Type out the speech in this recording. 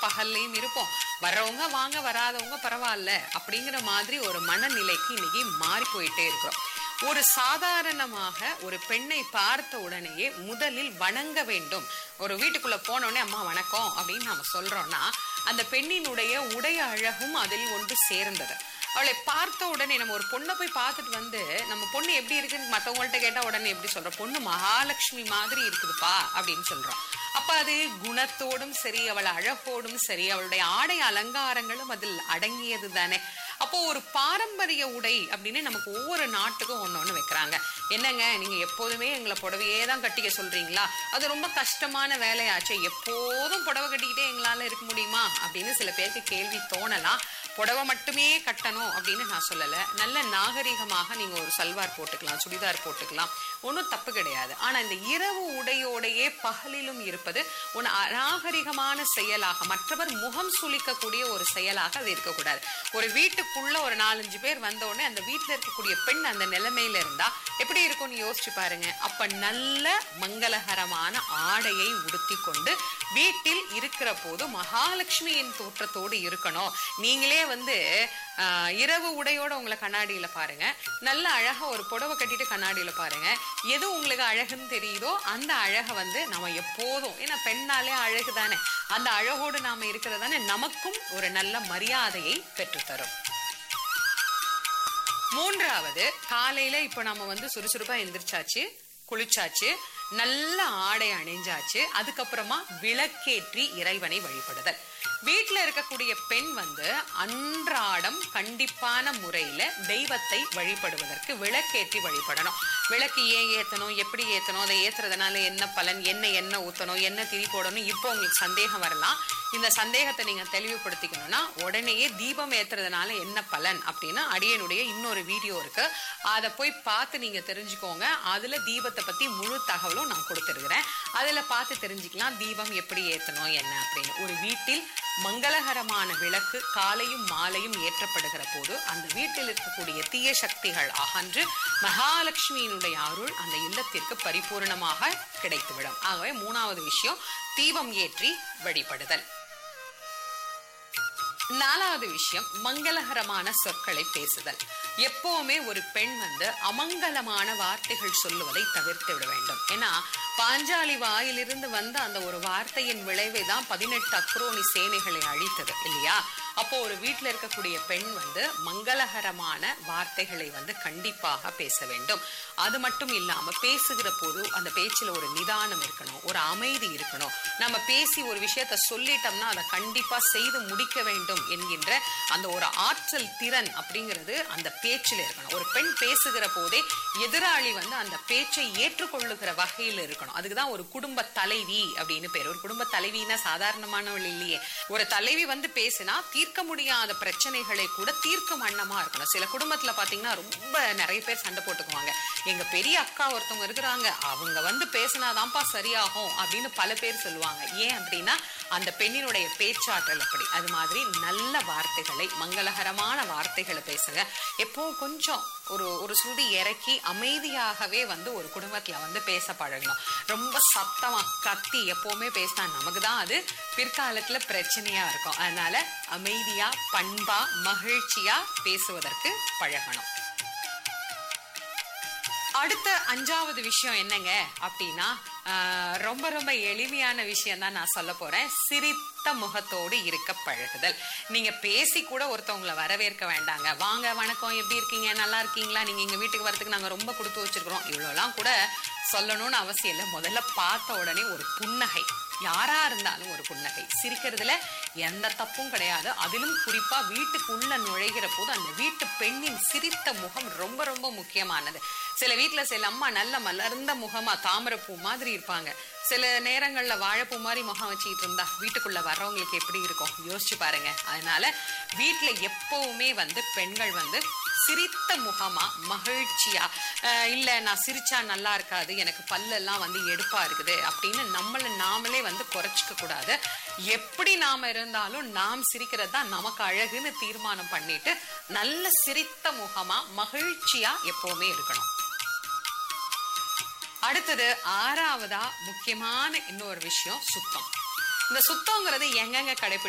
பகல்லையும் இருப்போம் வர்றவங்க வாங்க வராதவங்க பரவாயில்ல அப்படிங்கிற மாதிரி ஒரு மனநிலைக்கு இன்னைக்கு மாறி போயிட்டே இருக்கிறோம் ஒரு சாதாரணமாக ஒரு பெண்ணை பார்த்த உடனேயே முதலில் வணங்க வேண்டும் ஒரு வீட்டுக்குள்ள போன உடனே அம்மா வணக்கம் அப்படின்னு நாம சொல்றோம்னா அந்த பெண்ணினுடைய உடை அழகும் அதில் ஒன்று சேர்ந்தது அவளை பார்த்த உடனே நம்ம ஒரு பொண்ணை போய் பார்த்துட்டு வந்து நம்ம பொண்ணு எப்படி இருக்குன்னு மற்றவங்கள்ட்ட கேட்டா உடனே எப்படி சொல்றோம் பொண்ணு மகாலட்சுமி மாதிரி இருக்குதுப்பா அப்படின்னு சொல்றோம் அப்ப அது குணத்தோடும் சரி அவள் அழகோடும் சரி அவளுடைய ஆடை அலங்காரங்களும் அதில் அடங்கியது தானே அப்போ ஒரு பாரம்பரிய உடை அப்படின்னு நமக்கு ஒவ்வொரு நாட்டுக்கும் ஒன்று ஒன்று வைக்கிறாங்க என்னங்க நீங்க எப்போதுமே எங்களை புடவையே தான் கட்டிக்க சொல்றீங்களா அது ரொம்ப கஷ்டமான வேலையாச்சே எப்போதும் புடவை கட்டிக்கிட்டே எங்களால இருக்க முடியுமா அப்படின்னு சில பேருக்கு கேள்வி தோணலாம் புடவை மட்டுமே கட்டணும் அப்படின்னு நான் சொல்லல நல்ல நாகரிகமாக நீங்க ஒரு சல்வார் போட்டுக்கலாம் சுடிதார் போட்டுக்கலாம் ஒன்றும் தப்பு கிடையாது ஆனா இந்த இரவு உடையோடையே பகலிலும் இருப்பது ஒரு அநாகரிகமான செயலாக மற்றவர் முகம் சுளிக்கக்கூடிய ஒரு செயலாக அது இருக்கக்கூடாது ஒரு வீட்டுக்குள்ள ஒரு நாலஞ்சு பேர் வந்த உடனே அந்த வீட்டுல இருக்கக்கூடிய பெண் அந்த நிலைமையில இருந்தா எப்படி இருக்கும்னு யோசிச்சு பாருங்க அப்ப நல்ல மங்களகரமான ஆடையை உடுத்தி கொண்டு வீட்டில் இருக்கிற போது மகாலட்சுமியின் தோற்றத்தோடு இருக்கணும் நீங்களே வந்து ஆஹ், இரவு உடையோட உங்களை கண்ணாடியில பாருங்க நல்ல அழகா ஒரு புடவை கட்டிட்டு கண்ணாடியில பாருங்க எது உங்களுக்கு அழகுன்னு தெரியுதோ அந்த அழகை வந்து நம்ம எப்போதும் ஏன்னா பெண்ணாலே அழகு தானே அந்த அழகோடு நாம இருக்கிறது தானே நமக்கும் ஒரு நல்ல மரியாதையை பெற்றுத்தரும் மூன்றாவது காலையில இப்போ நம்ம வந்து சுறுசுறுப்பா எந்திரிச்சாச்சு குளிச்சாச்சு நல்ல ஆடை அணிஞ்சாச்சு அதுக்கப்புறமா விளக்கேற்றி இறைவனை வழிபடுதல் வீட்ல இருக்கக்கூடிய பெண் வந்து அன்றாடம் கண்டிப்பான முறையில தெய்வத்தை வழிபடுவதற்கு விளக்கேற்றி வழிபடணும் விளக்கு ஏன் ஏத்தணும் எப்படி ஏத்தணும் அதை ஏத்துறதுனால என்ன பலன் என்ன எண்ணெய் ஊத்தணும் என்ன திரி போடணும் இப்போ உங்களுக்கு சந்தேகம் வரலாம் இந்த சந்தேகத்தை நீங்க தெளிவுபடுத்திக்கணும்னா உடனேயே தீபம் ஏத்துறதுனால என்ன பலன் அப்படின்னா அடியனுடைய இன்னொரு வீடியோ இருக்கு அதை போய் பார்த்து நீங்க தெரிஞ்சுக்கோங்க அதுல தீபத்தை பத்தி முழு தகவலும் நான் கொடுத்துருக்கிறேன் அதுல பார்த்து தெரிஞ்சுக்கலாம் தீபம் எப்படி ஏத்தணும் என்ன அப்படின்னு ஒரு வீட்டில் மங்களகரமான விளக்கு காலையும் மாலையும் ஏற்றப்படுகிற போது அந்த வீட்டில் இருக்கக்கூடிய தீய சக்திகள் அகன்று மகாலட்சுமியினுடைய அருள் அந்த இல்லத்திற்கு பரிபூர்ணமாக கிடைத்துவிடும் ஆகவே மூணாவது விஷயம் தீபம் ஏற்றி வழிபடுதல் நாலாவது விஷயம் மங்களகரமான சொற்களை பேசுதல் எப்பவுமே ஒரு பெண் வந்து அமங்கலமான வார்த்தைகள் சொல்லுவதை தவிர்த்து விட வேண்டும் ஏன்னா பாஞ்சாலி வாயிலிருந்து வந்த அந்த ஒரு வார்த்தையின் விளைவை தான் பதினெட்டு அக்ரோனி சேனைகளை அழித்தது இல்லையா அப்போ ஒரு வீட்டில் இருக்கக்கூடிய பெண் வந்து மங்களகரமான வார்த்தைகளை வந்து கண்டிப்பாக பேச வேண்டும் அது மட்டும் இல்லாம பேசுகிற போது அந்த பேச்சுல ஒரு நிதானம் இருக்கணும் ஒரு அமைதி இருக்கணும் நம்ம பேசி ஒரு விஷயத்த சொல்லிட்டோம்னா அதை கண்டிப்பா செய்து முடிக்க வேண்டும் என்கின்ற அந்த ஒரு ஆற்றல் திறன் அப்படிங்கிறது அந்த பேச்சில் இருக்கணும் ஒரு பெண் பேசுகிற போதே எதிராளி வந்து அந்த பேச்சை ஏற்றுக்கொள்ளுகிற வகையில் இருக்கணும் அதுக்கு தான் ஒரு குடும்ப தலைவி அப்படின்னு பேர் ஒரு குடும்ப தலைவினா சாதாரணமானவள் இல்லையே ஒரு தலைவி வந்து பேசினா தீர்க்க முடியாத பிரச்சனைகளை கூட தீர்க்கும் வண்ணமா இருக்கணும் சில குடும்பத்துல பாத்தீங்கன்னா ரொம்ப நிறைய பேர் சண்டை போட்டுக்குவாங்க எங்க பெரிய அக்கா ஒருத்தவங்க இருக்கிறாங்க அவங்க வந்து பேசினாதான்ப்பா சரியாகும் அப்படின்னு பல பேர் சொல்லுவாங்க ஏன் அப்படின்னா அந்த பெண்ணினுடைய பேச்சாற்றல் அப்படி அது மாதிரி நல்ல வார்த்தைகளை மங்களகரமான வார்த்தைகளை பேசுங்க எப்பவும் கொஞ்சம் ஒரு ஒரு சுடி இறக்கி அமைதியாகவே வந்து ஒரு குடும்பத்துல வந்து பேச பழகணும் ரொம்ப சத்தமா கத்தி எப்பவுமே பேசினா நமக்கு தான் அது பிற்காலத்துல பிரச்சனையா இருக்கும் அதனால அமைதியா பண்பா மகிழ்ச்சியா பேசுவதற்கு பழகணும் அடுத்த அஞ்சாவது விஷயம் என்னங்க அப்படின்னா ஆஹ், ரொம்ப ரொம்ப எளிமையான விஷயம் தான் நான் சொல்ல போறேன் சிரித்த முகத்தோடு இருக்க பழகுதல் நீங்க பேசி கூட ஒருத்தவங்களை வரவேற்க வேண்டாங்க வாங்க வணக்கம் எப்படி இருக்கீங்க நல்லா இருக்கீங்களா நீங்க எங்க வீட்டுக்கு வரதுக்கு நாங்க ரொம்ப கொடுத்து வச்சிருக்கிறோம் இவ்வளோலாம் கூட சொல்லணும்னு அவசியம் இல்லை முதல்ல பார்த்த உடனே ஒரு புன்னகை யாரா இருந்தாலும் ஒரு புன்னகை சிரிக்கிறதுல எந்த தப்பும் கிடையாது அதிலும் குறிப்பா வீட்டுக்குள்ள நுழைகிற போது அந்த வீட்டு பெண்ணின் சிரித்த முகம் ரொம்ப ரொம்ப முக்கியமானது சில வீட்ல சில அம்மா நல்ல மலர்ந்த முகமா தாமரைப்பூ மாதிரி இருப்பாங்க சில நேரங்கள்ல வாழைப்பூ மாதிரி முகம் வச்சுக்கிட்டு இருந்தா வீட்டுக்குள்ள வர்றவங்களுக்கு எப்படி இருக்கும் யோசிச்சு பாருங்க அதனால வீட்டுல எப்பவுமே வந்து பெண்கள் வந்து சிரித்த முகமா மகிழ்ச்சியா அஹ் இல்ல நான் சிரிச்சா நல்லா இருக்காது எனக்கு பல்லெல்லாம் வந்து எடுப்பா இருக்குது அப்படின்னு நம்மள நாமளே வந்து குறைச்சிக்க கூடாது எப்படி நாம இருந்தாலும் நாம் சிரிக்கிறது தான் நமக்கு அழகுன்னு தீர்மானம் பண்ணிட்டு நல்ல சிரித்த முகமா மகிழ்ச்சியா எப்பவுமே இருக்கணும் அடுத்தது ஆறாவதா முக்கியமான இன்னொரு விஷயம் சுத்தம் இந்த சுத்தங்கிறது எங்கெங்க கடைபிடி